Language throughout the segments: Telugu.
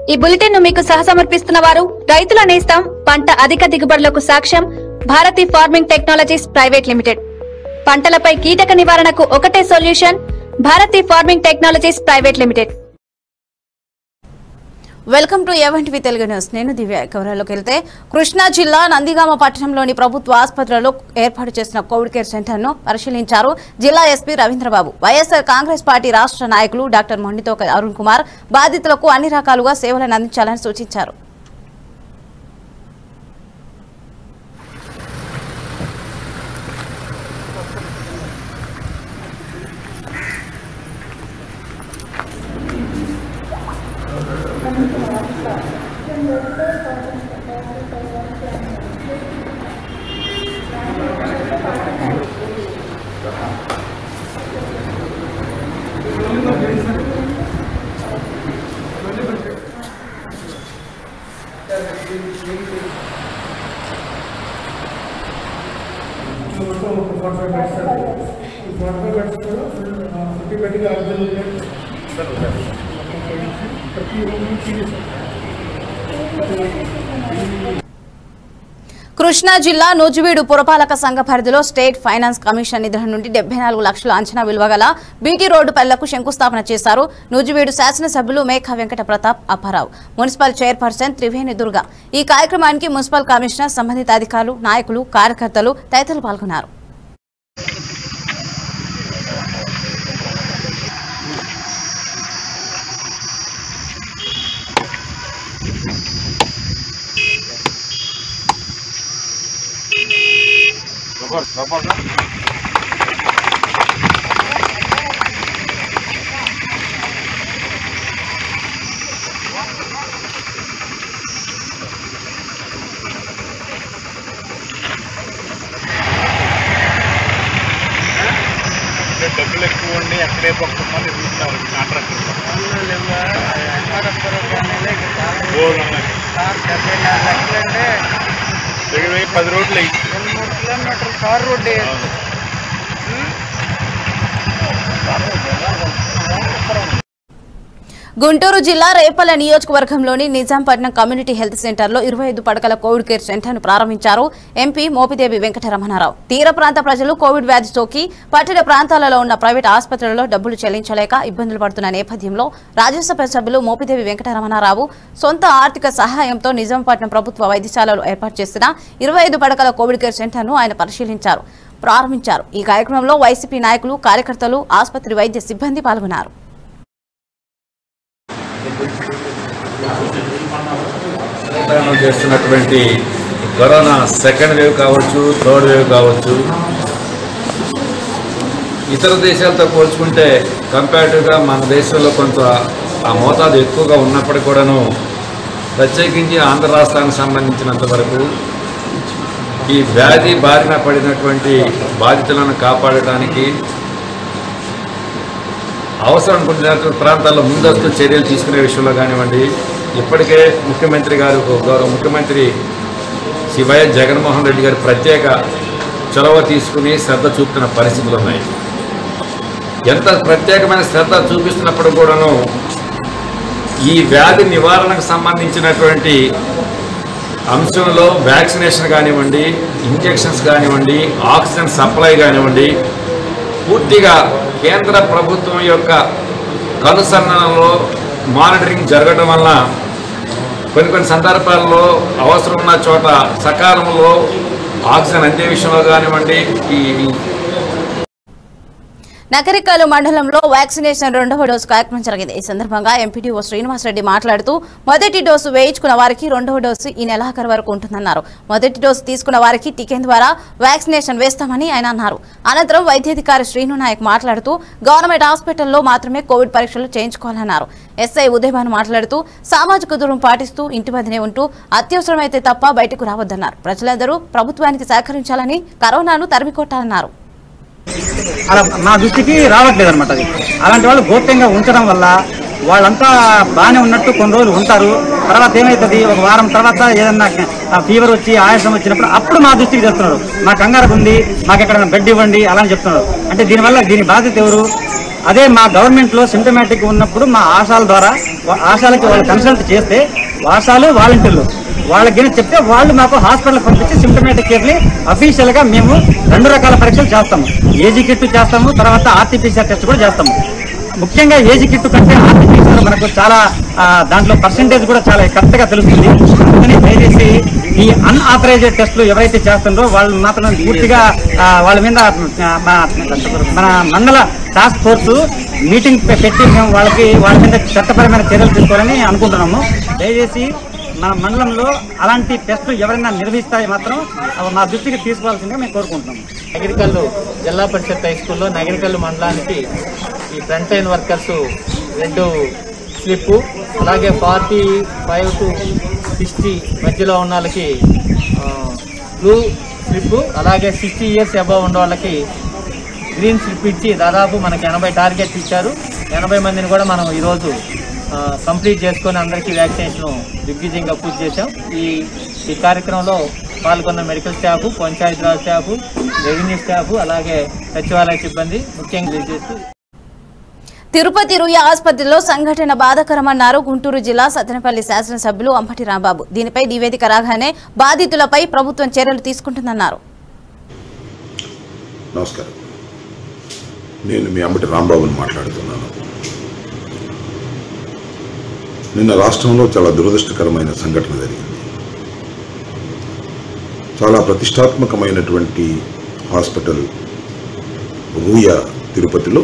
ఈ బులెటిన్ ను మీకు సహసమర్పిస్తున్న వారు రైతుల నేస్తం పంట అధిక దిగుబడులకు సాక్ష్యం Bharati farming technologies private limited పంటలపై కీటక నివారణకు ఒకటే solution Bharati farming technologies private limited welcome to event V Telugu news నేను దివ్య కవరాల్లోకి వెళ్తే కృష్ణా జిల్లా నందిగామ పట్టణంలోని ప్రభుత్వ ఆసుపత్రులలో ఏర్పాటు చేసిన కోవిడ్ కేర్ సెంటర్ను పరిశీలించారు జిల్లా SP Ravindrababu YSR Congress party రాష్ట్ర నాయకులు డాక్టర్ మొండితోక అరుణ్ కుమార్ బాధితులకు అన్ని రకాలుగా సేవలను అందించాలని సూచించారు కృష్ణా జిల్లా నూజివీడు పురపాలక సంఘ పరిధిలో స్టేట్ ఫైనాన్స్ కమిషన్ నిధుల నుండి డెబ్బై నాలుగు లక్షల అంచనా విలువ గల బీటీ రోడ్డు పనులకు శంకుస్థాపన చేశారు నూజివీడు శాసనసభ్యులు మేఘా వెంకట ప్రతాప్ అప్పారావు మున్సిపల్ చైర్పర్సన్ త్రివేణి దుర్గా ఈ కార్యక్రమానికి మున్సిపల్ కమిషనర్ సంబంధిత అధికారులు నాయకులు కార్యకర్తలు తదితరులు పాల్గొన్నారు డబ్బులు ఎక్కువ ఉండి ఎక్కడే పక్కన తిరుగుతున్నారు కాంట్రాక్టర్ బోర్డు ఉన్నాయి. దగ్గర దగ్గర పది రోడ్లు అయ్యి కిలోమీటర్ కార్ రోడ్డు గుంటూరు జిల్లా రేపల్ల నియోజకవర్గంలోని నిజాంపట్నం కమ్యూనిటీ హెల్త్ సెంటర్లో ఇరవై ఐదు పడకల కోవిడ్ కేర్ సెంటర్ను ప్రారంభించారు ఎంపీ మోపిదేవి వెంకటరమణారావు తీర ప్రాంత ప్రజలు కోవిడ్ వ్యాధి సోకి పట్టణ ప్రాంతాలలో ఉన్న ప్రైవేట్ ఆసుపత్రులలో డబ్బులు చెల్లించలేక ఇబ్బందులు పడుతున్న నేపథ్యంలో రాజ్యసభ సభ్యులు మోపిదేవి వెంకటరమణారావు సొంత ఆర్థిక సహాయంతో నిజాంపట్నం ప్రభుత్వ వైద్యశాలలో ఏర్పాటు చేసిన ఇరవై ఐదు పడకల కోవిడ్ కేర్ సెంటర్ను ఆయన పరిశీలించారు ప్రారంభించారు ఈ కార్యక్రమంలో వైసీపీ నాయకులు కార్యకర్తలు ఆసుపత్రి వైద్య సిబ్బంది పాల్గొన్నారు ప్రయాణం చేస్తున్నటువంటి కరోనా సెకండ్ వేవ్ కావచ్చు థర్డ్ వేవ్ కావచ్చు ఇతర దేశాలతో పోల్చుకుంటే కంపారిటివ్గా మన దేశంలో కొంత ఆ మోతాదు ఎక్కువగా ఉన్నప్పటికీ కూడాను ప్రత్యేకించి ఆంధ్ర రాష్ట్రానికి సంబంధించినంత వరకు ఈ వ్యాధి బారిన పడినటువంటి బాధితులను కాపాడటానికి అవసరం అనుకుంటున్న ప్రాంతాల్లో ముందస్తు చర్యలు తీసుకునే విషయంలో కానివ్వండి ఇప్పటికే ముఖ్యమంత్రి గారు గౌరవ ముఖ్యమంత్రి శ్రీ వైఎస్ జగన్మోహన్ రెడ్డి గారు ప్రత్యేక చొరవ తీసుకుని శ్రద్ధ చూపుతున్న పరిస్థితులు ఉన్నాయి ఎంత ప్రత్యేకమైన శ్రద్ధ చూపిస్తున్నప్పుడు కూడాను ఈ వ్యాధి నివారణకు సంబంధించినటువంటి అంశంలో వ్యాక్సినేషన్ కానివ్వండి ఇంజెక్షన్స్ కానివ్వండి ఆక్సిజన్ సప్లై కానివ్వండి పూర్తిగా కేంద్ర ప్రభుత్వం యొక్క కనుసన్నలో మానిటరింగ్ జరగడం వల్ల కొన్ని కొన్ని సందర్భాల్లో అవసరం ఉన్న చోట సకాలంలో ఆక్సిజన్ అందే విషయంలో కానివ్వండి ఈ నకరికలు మండలంలో వ్యాక్సినేషన్ రెండవ డోసు కార్యక్రమం జరిగింది ఈ సందర్భంగా ఎంపీడీఓ శ్రీనివాసరెడ్డి మాట్లాడుతూ మొదటి డోసు వేయించుకున్న వారికి రెండవ డోసు ఈ నెలాఖరు వరకు ఉంటుందన్నారు మొదటి డోసు తీసుకున్న వారికి టికెన్ ద్వారా వ్యాక్సినేషన్ వేస్తామని ఆయన అన్నారు అనంతరం వైద్యాధికారి శ్రీను నాయక్ మాట్లాడుతూ గవర్నమెంట్ హాస్పిటల్లో మాత్రమే కోవిడ్ పరీక్షలు చేయించుకోవాలన్నారు ఎస్ఐ ఉదయభాను మాట్లాడుతూ సామాజిక దూరం పాటిస్తూ ఇంటి వద్దనే ఉంటూ అత్యవసరమైతే తప్ప బయటకు రావద్దన్నారు ప్రజలందరూ ప్రభుత్వానికి సహకరించాలని కరోనాను తరిమికొట్టాలన్నారు అలా నా దృష్టికి రావట్లేదు అనమాట అది అలాంటి వాళ్ళు గోప్యంగా ఉంచడం వల్ల వాళ్ళంతా బాగానే ఉన్నట్టు కొన్ని రోజులు ఉంటారు తర్వాత ఏమవుతుంది ఒక వారం తర్వాత ఏదన్నా ఫీవర్ వచ్చి ఆయాసం వచ్చినప్పుడు అప్పుడు మా దృష్టికి తెస్తున్నారు మా కంగారు ఉంది మాకు ఎక్కడైనా బెడ్ ఇవ్వండి అలా అని చెప్తున్నారు అంటే దీనివల్ల దీని బాధ్యత ఎవరు అదే మా గవర్నమెంట్ లో సిమ్టమాటిక్ ఉన్నప్పుడు మా ఆశాల ద్వారా వా- ఆశాలకి వాళ్ళు కన్సల్ట్ చేస్తే ఆశాలు వాలంటీర్లు వాళ్ళకి గిన చెప్తే వాళ్ళు మాకు హాస్పిటల్ పంపించి సిమ్టమాటిక్ కేర్ని అఫీషియల్ గా మేము రెండు రకాల పరీక్షలు చేస్తాము ఏజీ కిట్ చేస్తాము తర్వాత ఆర్టీపీసీఆర్ టెస్ట్ కూడా చేస్తాము ముఖ్యంగా ఏజీ కిట్ కంటే ఆర్టీపీసీఆర్ మనకు చాలా ఆ, దాంట్లో పర్సంటేజ్ కూడా చాలా కరెక్ట్ గా తెలుస్తుంది అందుకని దయచేసి ఈ అన్ఆథరైజ్డ్ టెస్టులు ఎవరైతే చేస్తుండ్రో వాళ్ళు మాత్రం పూర్తిగా ఆ, వాళ్ళ మీద ఆ, మా- మన మండల టాస్క్ ఫోర్స్ మీటింగ్ పె- పెట్టి మేము వాళ్ళకి వాళ్ళ మీద చట్టపరమైన చర్యలు తీసుకోవాలని అనుకుంటున్నాము దయచేసి మన మండలంలో అలాంటి టెస్టులు ఎవరైనా నిర్వహిస్తాయి మాత్రం అవి మా దృష్టికి తీసుకోవాల్సిందిగా మేము కోరుకుంటున్నాము నగరికల్లు జిల్లా పరిషత్ హై స్కూల్లో నగరికల్లు మండలానికి ఈ ఫ్రంట్ లైన్ వర్కర్స్ రెండు స్లిప్ అలాగే ఫార్టీ ఫైవ్ టు సిక్స్టీ మధ్యలో ఉన్న వాళ్ళకి బ్లూ స్లిప్ అలాగే సిక్స్టీ ఇయర్స్ అబవ్ ఉన్న వాళ్ళకి గ్రీన్ స్లిప్ ఇచ్చి దాదాపు మనకి ఎనభై టార్గెట్ ఇచ్చారు ఎనభై మందిని కూడా మనం ఈరోజు ఆ, కంప్లీట్ చేసుకొని అందరికీ వ్యాక్సినేషన్ దిగ్విజయంగా పూర్తి చేశాం ఈ ఈ కార్యక్రమంలో పాల్గొన్న medical staff Panchayati Raj staff revenue staff అలాగే సచివాలయ సిబ్బంది ముఖ్యంగా తెలియజేస్తూ తిరుపతి రుయ ఆసుపత్రిలో సంఘటన బాధాకరమన్నారు గుంటూరు జిల్లా సత్తెనపల్లి శాసనసభ్యులు అంబటి రాంబాబు దీనిపై నివేదిక రాగానే బాధితులపై ప్రభుత్వం చర్యలు తీసుకుంటుందన్నారు నమస్కారం నేను మీ అంబటి రాంబాబుని మాట్లాడుతున్నాను నిన్న రాష్ట్రంలో చాలా దురదృష్టకరమైన సంఘటన జరిగింది చాలా ప్రతిష్టాత్మకమైనటువంటి హాస్పిటల్ రూయా తిరుపతిలో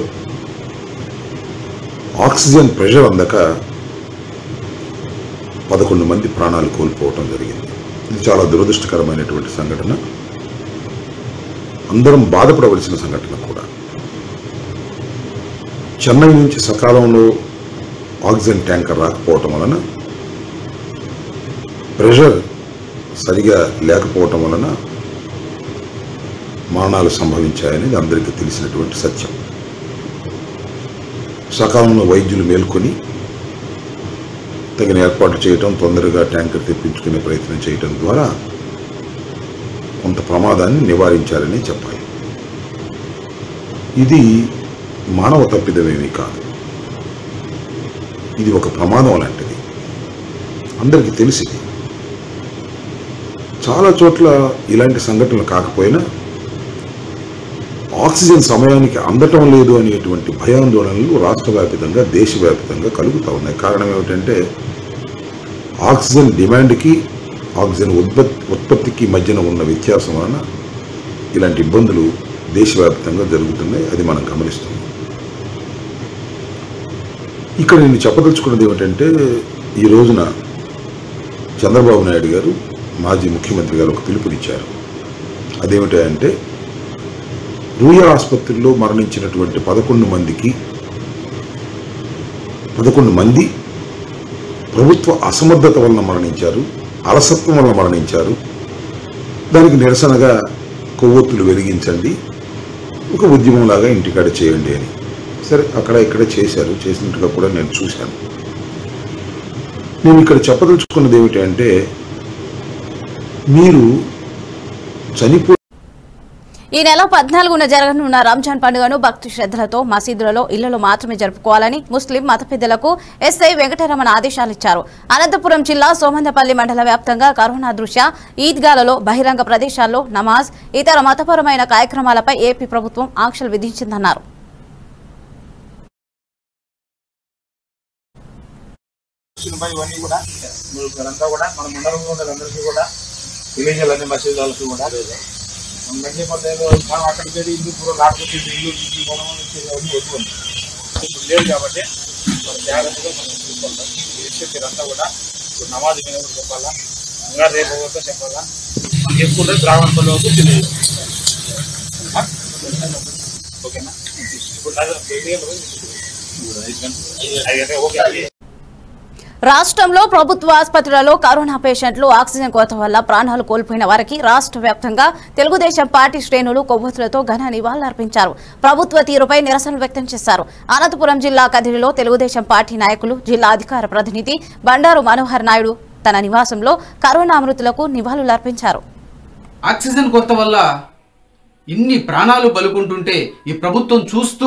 ఆక్సిజన్ ప్రెషర్ అందక పదకొండు మంది ప్రాణాలు కోల్పోవటం జరిగింది ఇది చాలా దురదృష్టకరమైనటువంటి సంఘటన అందరం బాధపడవలసిన సంఘటన కూడా చెన్నై నుంచి సకాలంలో ఆక్సిజన్ ట్యాంకర్ రాకపోవటం వలన ప్రెషర్ సరిగా లేకపోవటం వలన మరణాలు సంభవించాయనేది అందరికీ తెలిసినటువంటి సత్యం సకాలంలో వైద్యులు మేల్కొని తగిన ఏర్పాట్లు చేయటం తొందరగా ట్యాంకర్ తెప్పించుకునే ప్రయత్నం చేయటం ద్వారా కొంత ప్రమాదాన్ని నివారించారని చెప్పాలి ఇది మానవ తప్పిదమేమీ కాదు ఇది ఒక ప్రమాదం లాంటిది అందరికీ తెలిసింది చాలా చోట్ల ఇలాంటి సంఘటనలు కాకపోయినా ఆక్సిజన్ సమయానికి అందటం లేదు అనేటువంటి భయాందోళనలు రాష్ట్ర వ్యాపితంగా దేశవ్యాప్తంగా కలుగుతూ ఉన్నాయి కారణం ఏమిటంటే ఆక్సిజన్ డిమాండ్కి ఆక్సిజన్ ఉత్పత్తి ఉత్పత్తికి మధ్యన ఉన్న వ్యత్యాసం వలన ఇలాంటి ఇబ్బందులు దేశవ్యాప్తంగా జరుగుతున్నాయి అది మనం గమనిస్తున్నాం ఇక్కడ నేను చెప్పదలుచుకున్నది ఏమిటంటే ఈ రోజున చంద్రబాబు నాయుడు గారు మాజీ ముఖ్యమంత్రి గారు ఒక పిలుపునిచ్చారు అదేమిటంటే రూయా ఆసుపత్రిలో మరణించినటువంటి పదకొండు మందికి పదకొండు మంది ప్రభుత్వ అసమర్థత వలన మరణించారు అలసత్వం వలన మరణించారు దానికి నిరసనగా కొవ్వొత్తులు వెలిగించండి ఒక ఉద్యమంలాగా ఇంటికాడ చేయండి అని సరే అక్కడ ఇక్కడ చేశారు చేసినట్టుగా కూడా నేను చూశాను నేను ఇక్కడ చెప్పదలుచుకున్నది ఏమిటంటే మీరు చనిపో ఈ నెల పద్నాలుగున జరగనున్న రంజాన్ పండుగను భక్తి శ్రద్ధలతో మసీదులలో ఇళ్లలో మాత్రమే జరుపుకోవాలని ముస్లిం మత పెద్దలకు ఎస్ఐ వెంకటరమణ ఆదేశాలిచ్చారు అనంతపురం జిల్లా సోమందపల్లి మండల వ్యాప్తంగా కరోనా దృష్ట్యా ఈద్గాలలో బహిరంగ ప్రదేశాల్లో నమాజ్ ఇతర మతపరమైన కార్యక్రమాలపై ఏపీ ప్రభుత్వం ఆంక్షలు విధించిందన్నారు సినిమా ఇవన్నీ కూడా మీరంతా కూడా మన మండలంలో ఉండేదందరికీ కూడా తెలియజేయాలని మసీదు వాళ్ళకి కూడా మన మంచి పద్ధతిలో మనం అక్కడికి వెళ్ళి ఇల్లు పూర్వ రాకపోతే ఇల్లు నుంచి మనం వచ్చేది అవన్నీ వద్దుకోండి ఇప్పుడు లేదు కాబట్టి మనం జాగ్రత్తగా మనం చూసుకోవాలి ఈ విషయం మీరంతా కూడా ఇప్పుడు నమాజ్ మీద కూడా చెప్పాలా ఇంకా రేపు ఒకరితో చెప్పాలా ఎప్పుడు గ్రామంలోకి తెలియదు ఓకేనా ఇప్పుడు నాకు ఐదు గంటలు ఐదు గంటలు ఓకే రాష్ట్రంలో ప్రభుత్వ ఆసుపత్రులలో కరోనా పేషెంట్లు ఆక్సిజన్ కోత వల్ల ప్రాణాలు కోల్పోయిన వారికి రాష్ట్ర వ్యాప్తంగా తెలుగుదేశం పార్టీ శ్రేణులు కొవ్వొత్తులతో ఘన నివాళులర్పించారు ప్రభుత్వ తీరుపై నిరసనలు వ్యక్తం చేశారు అనంతపురం జిల్లా కదిరిలో తెలుగుదేశం పార్టీ నాయకులు జిల్లా అధికార ప్రతినిధి బండారు మనోహర్ నాయుడు తన నివాసంలో కరోనా మృతులకు నివాళులర్పించారు ఆక్సిజన్ కొరత వల్ల ఇన్ని ప్రాణాలు బలుకుంటుంటే ఈ ప్రభుత్వం చూస్తూ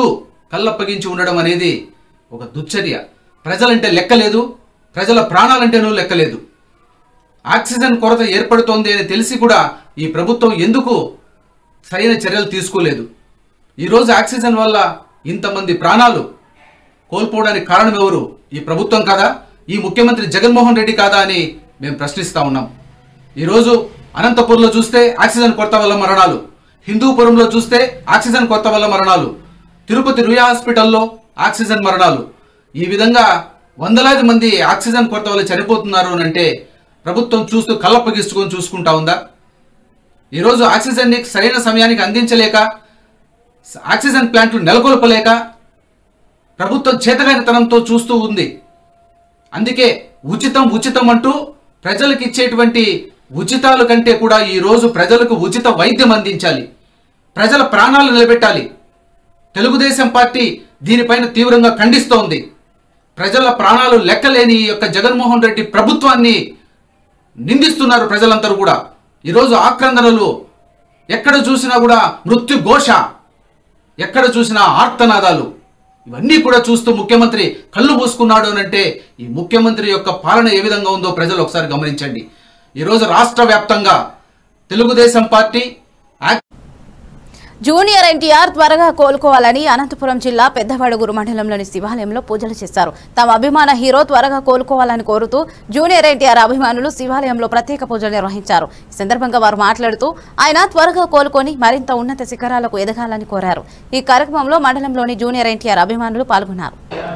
కళ్ళప్పగించి ఉండడం అనేది ఒక దుశ్చర్య ప్రజలంటే లెక్కలేదు ప్రజల ప్రాణాలంటేనూ లెక్కలేదు ఆక్సిజన్ కొరత ఏర్పడుతోంది అని తెలిసి కూడా ఈ ప్రభుత్వం ఎందుకు సరైన చర్యలు తీసుకోలేదు ఈరోజు ఆక్సిజన్ వల్ల ఇంతమంది ప్రాణాలు కోల్పోవడానికి కారణం ఎవరు ఈ ప్రభుత్వం కాదా ఈ ముఖ్యమంత్రి జగన్మోహన్ రెడ్డి కాదా అని మేము ప్రశ్నిస్తా ఉన్నాం ఈరోజు అనంతపురంలో చూస్తే ఆక్సిజన్ కొరత వల్ల మరణాలు హిందూపురంలో చూస్తే ఆక్సిజన్ కొరత వల్ల మరణాలు తిరుపతి రుయా హాస్పిటల్లో ఆక్సిజన్ మరణాలు ఈ విధంగా వందలాది మంది ఆక్సిజన్ కొరత వల్ల చనిపోతున్నారు అని అంటే ప్రభుత్వం చూస్తూ కళ్ళప్పగిస్తుకొని చూసుకుంటా ఉందా ఈరోజు ఆక్సిజన్ని సరైన సమయానికి అందించలేక ఆక్సిజన్ ప్లాంట్లు నెలకొల్పలేక ప్రభుత్వం చేతగానితనంతో చూస్తూ ఉంది అందుకే ఉచితం ఉచితం అంటూ ప్రజలకు ఇచ్చేటువంటి ఉచితాల కంటే కూడా ఈరోజు ప్రజలకు ఉచిత వైద్యం అందించాలి ప్రజల ప్రాణాలు నిలబెట్టాలి తెలుగుదేశం పార్టీ దీనిపైన తీవ్రంగా ఖండిస్తోంది ప్రజల ప్రాణాలు లెక్కలేని ఈ యొక్క జగన్మోహన్ రెడ్డి ప్రభుత్వాన్ని నిందిస్తున్నారు ప్రజలందరూ కూడా ఈరోజు ఆక్రందనలు ఎక్కడ చూసినా కూడా మృత్యు ఘోష ఎక్కడ చూసినా ఆర్తనాదాలు ఇవన్నీ కూడా చూస్తూ ముఖ్యమంత్రి కళ్ళు మూసుకున్నాడు అని అంటే ఈ ముఖ్యమంత్రి యొక్క పాలన ఏ విధంగా ఉందో ప్రజలు ఒకసారి గమనించండి ఈరోజు రాష్ట్ర వ్యాప్తంగా తెలుగుదేశం పార్టీ యాక్- జూనియర్ ఎన్టీఆర్ త్వరగా కోలుకోవాలని అనంతపురం జిల్లా పెద్దవడుగురు మండలంలోని శివాలయంలో పూజలు చేశారు తమ అభిమాన హీరో త్వరగా కోలుకోవాలని కోరుతూ జూనియర్ ఎన్టీఆర్ అభిమానులు శివాలయంలో ప్రత్యేక పూజలు నిర్వహించారు ఈ సందర్భంగా వారు మాట్లాడుతూ ఆయన త్వరగా కోలుకొని మరింత ఉన్నత శిఖరాలకు ఎదగాలని కోరారు ఈ కార్యక్రమంలో మండలంలోని జూనియర్ ఎన్టీఆర్ అభిమానులు పాల్గొన్నారు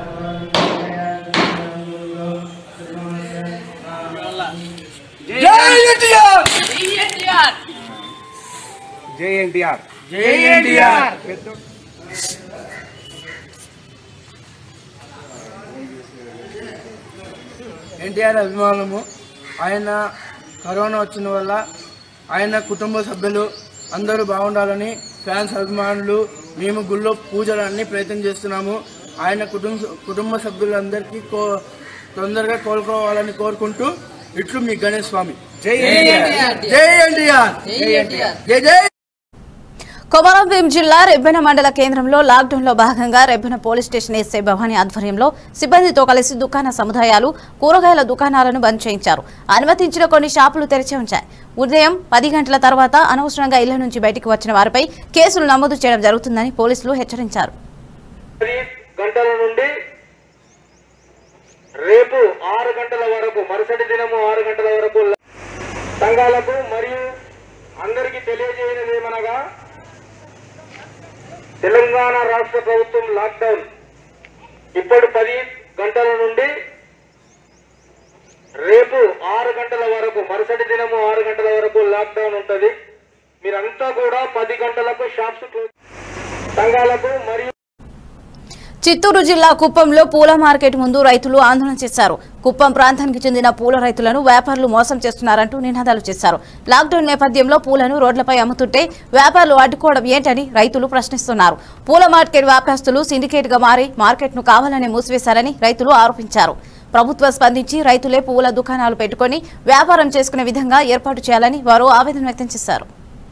జై ఎన్టీఆర్ జై ఎన్టీఆర్ ఎన్టీఆర్ అభిమానము ఆయన కరోనా వచ్చిన వల్ల ఆయన కుటుంబ సభ్యులు అందరూ బాగుండాలని ఫ్యాన్స్ అభిమానులు మేము గుళ్ళో పూజలు అన్ని ప్రయత్నం చేస్తున్నాము ఆయన కుటుంబ కుటుంబ సభ్యులందరికీ కో తొందరగా కోలుకోవాలని కోరుకుంటూ ఇట్లు మీ గణేష్ స్వామి జై ఎన్టీఆర్ జై ఎన్టీఆర్ జై జై కొమరంభీం జిల్లా రెబ్బెన మండల కేంద్రంలో లాక్డౌన్ లో భాగంగా Rebbena police station SI Bhavani ఆధ్వర్యంలో సిబ్బందితో కలిసి దుకాణ సముదాయాలు కూరగాయల దుకాణాలను బంద్ చేయించారు అనుమతించిన కొన్ని షాపులు తెరిచి ఉంచాయి ఉదయం పది గంటల తర్వాత అనవసరంగా ఇళ్ల నుంచి బయటికి వచ్చిన వారిపై కేసులు నమోదు చేయడం జరుగుతుందని పోలీసులు హెచ్చరించారు గంటల నుండి రేపు ఆరు గంటల వరకు మరుసటి దినము ఆరు గంటల వరకు సంఘాలకు మరియు అందరికీ తెలియజేయనిది ఏమనగా తెలంగాణ రాష్ట్ర ప్రభుత్వం లాక్డౌన్ ఇప్పుడు పది గంటల నుండి రేపు ఆరు గంటల వరకు మరుసటి దినము ఆరు గంటల వరకు లాక్డౌన్ ఉంటుంది మీరంతా కూడా పది గంటలకు షాప్స్ క్లోజ్ సంఘాలకు మరియు చిత్తూరు జిల్లా కుప్పంలో పూల మార్కెట్ ముందు రైతులు ఆందోళన చేశారు కుప్పం ప్రాంతానికి చెందిన పూల రైతులను వ్యాపారులు మోసం చేస్తున్నారంటూ నినాదాలు చేశారు లాక్డౌన్ నేపథ్యంలో పూలను రోడ్లపై అమ్ముతుంటే వ్యాపారులు అడ్డుకోవడం ఏంటని రైతులు ప్రశ్నిస్తున్నారు పూల మార్కెట్ వ్యాపారస్తులు సిండికేట్ గా మారి మార్కెట్ను కావాలని మూసివేశారని రైతులు ఆరోపించారు ప్రభుత్వం స్పందించి రైతులే పూల దుకాణాలు పెట్టుకుని వ్యాపారం చేసుకునే విధంగా ఏర్పాటు చేయాలని వారు ఆవేదన వ్యక్తం చేశారు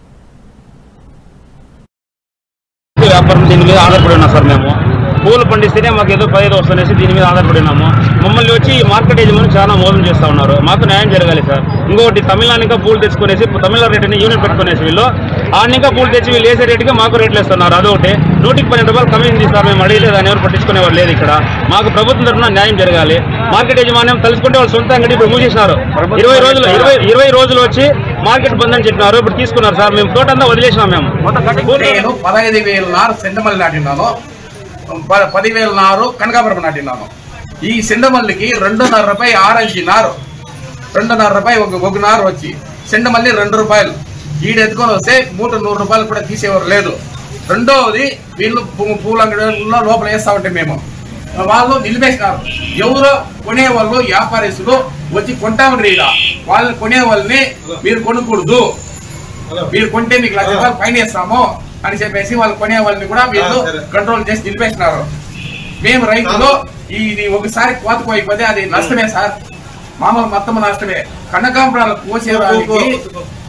వ్యాపారం దీని మీద ఆధారపడి ఉన్నాం సార్ మేము పూలు పండిస్తేనే మాకు ఏదో పదిహేను వస్తుందనేసి దీని మీద ఆధారపడి ఉన్నాము మమ్మల్ని వచ్చి ఈ మార్కెట్ యజమాని చాలా మోసం చేస్తూ ఉన్నారు మాకు న్యాయం జరగాలి సార్ ఇంకొకటి తమిళనాడు ఇంకా పూలు తెచ్చుకునేసి తమిళనాడు రేట్ యూనిట్ పెట్టుకునేసి వీళ్ళు ఆడ ఇంకా పూలు తెచ్చి వీళ్ళు వేసే రేటుకి మాకు రేట్లు ఇస్తున్నారు అదొకటి నూటికి పన్నెండు రూపాయలు కమిషన్ తీస్తారు మేము అడిగితే దాన్ని ఎవరు పట్టించుకునేవారు లేదు ఇక్కడ మాకు ప్రభుత్వం తరఫున న్యాయం జరగాలి మార్కెట్ యజమాన్యం తలుచుకుంటే వాళ్ళు సొంత అంగడి ఇప్పుడు మూసేసినారు ఇరవై రోజులు ఇరవై ఇరవై రోజులు వచ్చి మార్కెట్ బంద్ అని చెప్పినారు ఇప్పుడు తీసుకున్నారు సార్ మేము తోటంతా వదిలేసినాం మేము నేను పదహైదు వేల నారు సెండమల్లి నాటినాను ప- పదివేల నారు కనకాపురం నాటినాను ఈ సెండమల్లికి రెండున్నర రూపాయి ఆరెంజ్ నారు రెండున్నర రూపాయి ఒక ఒక నారు వచ్చి సెండమల్లి రెండు రూపాయలు ఈడ ఎత్తుకొని వస్తే మూట నూరు రూపాయలు కూడా తీసేవారు లేదు రెండవది వీళ్ళు పూ- పూల అంగడిలో లోపల వేస్తా ఉంటే మేము వాళ్ళు నిలిపేసినారు ఎవరో కొనేవాళ్ళు వ్యాపారస్తులు వచ్చి కొంటామని ఈడ వాళ్ళని కొనే వాళ్ళని మీరు కొనకూడదు మీరు కొంటే మీకు లక్ష రూపాయలు ఫైన్ వేస్తాము అని చెప్పేసి వాళ్ళు కొనే వాళ్ళని కూడా వీళ్ళు కంట్రోల్ చేసి నిలిపేసినారు మేము రైతులు ఈ ఇది ఒకసారి కోతపోయిపోతే అది నష్టమే సార్ మామూలు మొత్తం నష్టమే కనకాంబరాలు కోసేదానికి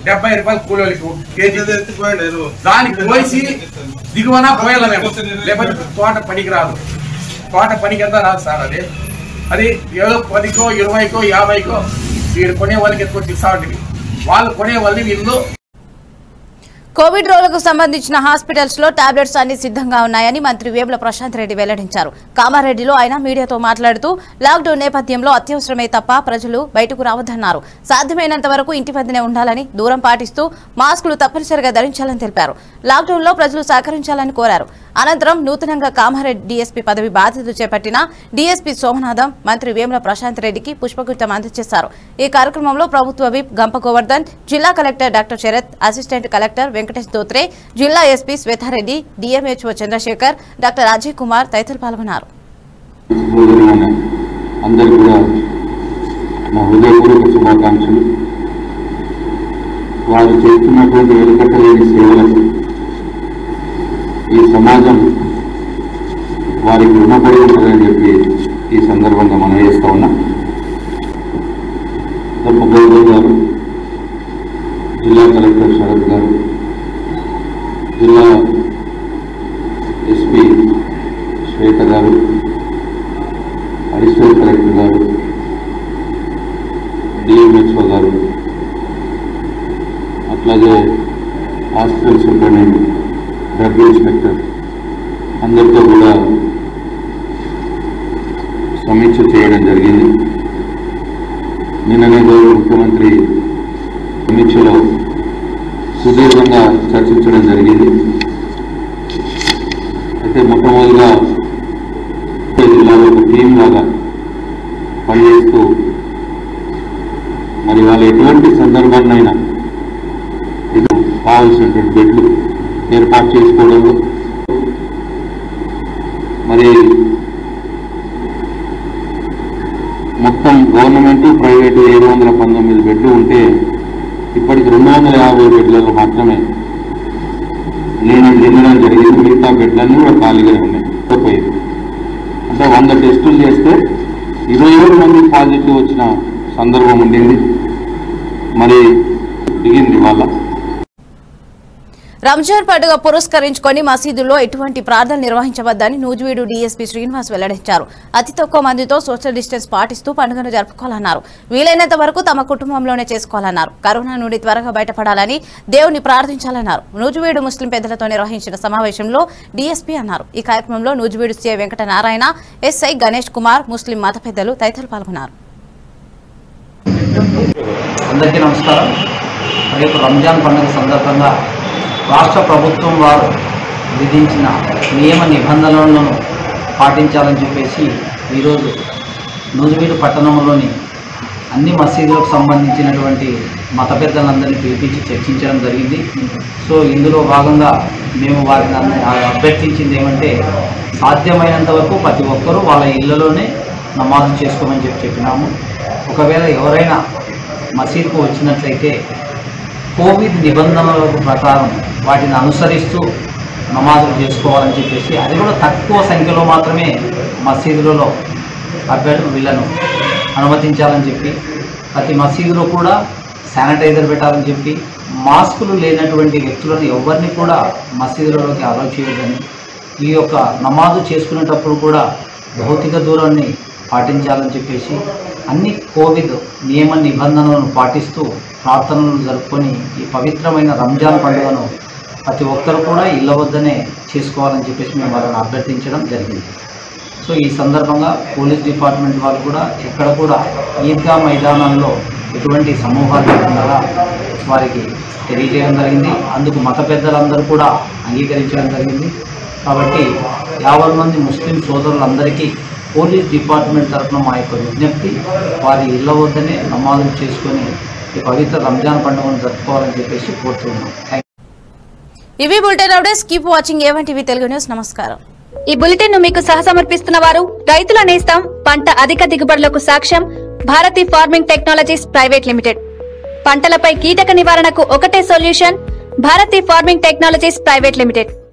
డెబ్బై రూపాయలు కూలీలకి ఒక కేజీ దానికి పోసి దిగువన పోయాల మేము లేకపోతే తోట పనికి రాదు తోట పనికి ఎంత రాదు సార్ అది అది ఏదో పదికో ఇరవైకో యాభైకో వీడు కొనే వాళ్ళకి ఎక్కువ ఇస్తా ఉంటుంది వాళ్ళు కొనే వాళ్ళని వీళ్ళు కోవిడ్ రోగులకు సంబంధించిన హాస్పిటల్స్ లో టాబ్లెట్స్ అన్ని సిద్ధంగా ఉన్నాయని మంత్రి వేముల ప్రశాంత్ రెడ్డి వెల్లడించారు కామారెడ్డిలో ఆయన మీడియాతో మాట్లాడుతూ లాక్డౌన్ నేపథ్యంలో అత్యవసరమే తప్ప ప్రజలు బయటకు రావద్దన్నారు సాధ్యమైనంత వరకు ఇంటి వద్దనే ఉండాలని దూరం పాటిస్తూ మాస్కులు తప్పనిసరిగా ధరించాలని తెలిపారు లాక్డౌన్ లో ప్రజలు సహకరించాలని కోరారు అనంతరం నూతనంగా కామారెడ్డి డీఎస్పీ పదవి బాధ్యతలు చేపట్టిన డీఎస్పీ సోమనాథం మంత్రి వేముల ప్రశాంత్ రెడ్డికి పుష్పగుచ్చం అందజేశారు ఈ కార్యక్రమంలో ప్రభుత్వ విప్ గంప గోవర్ధన్ జిల్లా collector doctor Sharath assistant collector Venkatesh Dhotre జిల్లా SP Shweta Reddy DMHO Chandrasekhar doctor Ajay Kumar తదితరులు పాల్గొన్నారు సోదరులైన అందరికీ కూడా నా హృదయపూర్వక శుభాకాంక్షలు వారు చేస్తున్నటువంటి వెలుకట్టలేని సేవలకు ఈ సమాజం వారికి రుణపడి ఉంటుందని చెప్పి ఈ సందర్భంగా మనం చేస్తా ఉన్నా గౌరవ్ గారు జిల్లా కలెక్టర్ శరత్ గారు జిల్లా ఎస్పీ శ్వేత గారు అడిషనల్ కలెక్టర్ గారు డిఎంహెచ్ఓ గారు అట్లాగే హాస్పిటల్ సూపరింటెండెంట్ డ్రగ్ ఇన్స్పెక్టర్ అందరితో కూడా సమీక్ష చేయడం జరిగింది నిన్ననే గౌరవ ముఖ్యమంత్రి సమీక్షలో సుదీర్ఘంగా చర్చించడం జరిగింది అయితే మొట్టమొదటిగా జిల్లాలో ఒక టీం లాగా పనిచేస్తూ మరి వాళ్ళు ఎటువంటి సందర్భాన్నైనా ఇది కావాల్సినటువంటి బెడ్లు ఏర్పాటు చేసుకోవడంలో మరి మొత్తం గవర్నమెంట్ ప్రైవేటు ఏడు వందల పంతొమ్మిది బెడ్లు ఉంటే ఇప్పటికి రెండు వందల యాభై బెడ్లలో మాత్రమే నేను నిండడం జరిగింది మిగతా బెడ్లన్నీ కూడా ఖాళీగానే ఉన్నాయి పోయింది అంటే వంద టెస్టులు చేస్తే ఇరవై ఏడు మంది పాజిటివ్ వచ్చిన సందర్భం ఉండింది మరి దిగింది వాళ్ళ రంజాన్ పండుగ పురస్కరించుకొని మసీదుల్లో ఎటువంటి ప్రార్థనలు నిర్వహించవద్దని నూజివీడు డీఎస్పీ శ్రీనివాస్ వెల్లడించారు అతి తక్కువ మందితో సోషల్ డిస్టెన్స్ పాటిస్తూ పండుగను జరుపుకోవాలన్నారు వీలైనంత వరకు తమ కుటుంబంలోనే చేసుకోవాలన్నారు కరోనా నుండి త్వరగా బయటపడాలని దేవుని ప్రార్థించాలన్నారు నూజివీడు ముస్లిం పెద్దలతో నిర్వహించిన సమావేశంలో డీఎస్పీ అన్నారు ఈ కార్యక్రమంలో Nuzvid CI Venkata Narayana SI Ganesh Kumar Muslim మత పెద్దలు తదితరులు పాల్గొన్నారు అందరికీ నమస్కారం రేపు రంజాన్ పండుగ సందర్భంగా రాష్ట్ర ప్రభుత్వం వారు విధించిన నియమ నిబంధనలను పాటించాలని చెప్పేసి ఈరోజు నూజివీడు పట్టణంలోని అన్ని మసీదులకు సంబంధించినటువంటి మత పెద్దలందరినీ పిలిపించి చర్చించడం జరిగింది సో ఇందులో భాగంగా మేము వారిని అన్ని- అభ్యర్థించింది ఏమంటే సాధ్యమైనంత వరకు ప్రతి ఒక్కరూ వాళ్ళ ఇళ్లలోనే నమాజు చేసుకోమని చెప్పి చెప్పినాము ఒకవేళ ఎవరైనా మసీద్కు వచ్చినట్లయితే కోవిడ్ నిబంధనల ప్రకారం వాటిని అనుసరిస్తూ నమాజులు చేసుకోవాలని చెప్పేసి అది కూడా తక్కువ సంఖ్యలో మాత్రమే మసీదులలో అభ్యర్థులు వీళ్ళను అనుమతించాలని చెప్పి ప్రతి మసీదులో కూడా శానిటైజర్ పెట్టాలని చెప్పి మాస్కులు లేనటువంటి వ్యక్తులను ఎవరిని కూడా మసీదులలోకి అలౌ చేయొద్దని ఈ యొక్క నమాజు చేసుకునేటప్పుడు కూడా భౌతిక దూరాన్ని పాటించాలని చెప్పేసి అన్ని కోవిడ్ నియమ నిబంధనలను పాటిస్తూ ప్రార్థనలు జరుపుకొని ఈ పవిత్రమైన రంజాన్ పండుగను ప్రతి ఒక్కరు కూడా ఇళ్ళ వద్దనే చేసుకోవాలని చెప్పేసి మేము వాళ్ళని అభ్యర్థించడం జరిగింది సో ఈ సందర్భంగా పోలీస్ డిపార్ట్మెంట్ వాళ్ళు కూడా ఎక్కడ కూడా ఈద్గా మైదానంలో ఎటువంటి సమూహాలు లేకుండా వారికి తెలియజేయడం జరిగింది అందుకు మత పెద్దలందరూ కూడా అంగీకరించడం జరిగింది కాబట్టి యాభై మంది ముస్లిం సోదరులందరికీ పోలీస్ డిపార్ట్మెంట్ తరఫున మా యొక్క విజ్ఞప్తి వారి ఇళ్ల వద్దనే నమాజులు చేసుకొని ఈ పవిత్ర రంజాన్ పండుగను జరుపుకోవాలని చెప్పేసి కోరుతున్నాం థ్యాంక్ ఇవి bulletin updates keep watching A one TV Telugu news నమస్కారం ఈ బులెటిన్ ను మీకు సహసమర్పిస్తున్న వారు రైతుల నేస్తం పంట అధిక దిగుబడులకు సాక్ష్యం Bharati farming technologies private limited పంటలపై కీటక నివారణకు ఒకటే solution Bharati farming technologies private limited